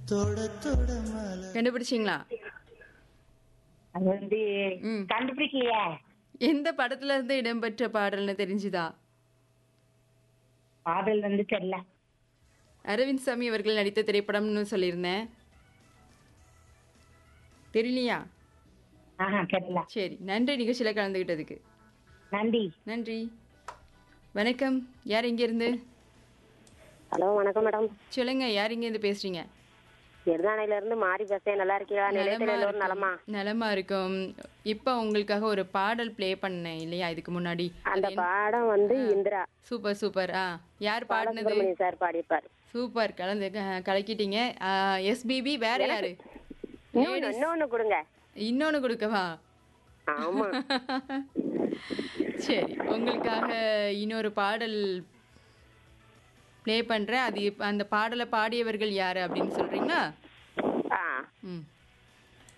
தொட தொட மலர் கண்டுபிடிச்சிங்களா அது வந்து ம். கண்டுபிடிக்கலையே எந்த படத்துல இருந்து இடம்பெற்ற பாடல்னு தெரிஞ்சுதா பாடல் வந்து தெரியல அரவிந்த் சாமி அவர்கள் நடித்த திரைப்படம்னு சொல்லியிருந்தேன் தெரியலையா ஆஹா தெரியல சரி நன்றி நிகழ்ச்சியில கலந்துகிட்டதுக்கு நன்றி நன்றி வணக்கம் யார் இருந்து ஹலோ வணக்கம் மேடம் சொல்லுங்க யார் இருந்து பேசுறீங்க எருதானையில இருந்து மாறி பேசுறேன் நல்லா இருக்கீங்களா நிலையத்தில் எல்லோரும் நலமா இருக்கும். நலமா இருக்கும் இப்போ உங்களுக்காக ஒரு பாடல் ப்ளே பண்ணேன் இல்லையா இதுக்கு முன்னாடி அந்த பாடம் வந்து இந்திரா சூப்பர் சூப்பர் ஆ யார் பாடினது பாலசுப்ரமணியம் சார் பாடியிருப்பார் சூப்பர் கலந்து க- கலக்கிட்டீங்க எஸ்பிபி வேற யாரு இன்னொன்னு இன்னொன்னு கொடுங்க இன்னொன்னு கொடுக்கவா ஆமா சரி உங்களுக்காக இன்னொரு பாடல் ப்ளே பண்றேன் அது இப்ப அந்த பாடலை பாடியவர்கள் யாரு அப்படின்னு சொல்றீங்களா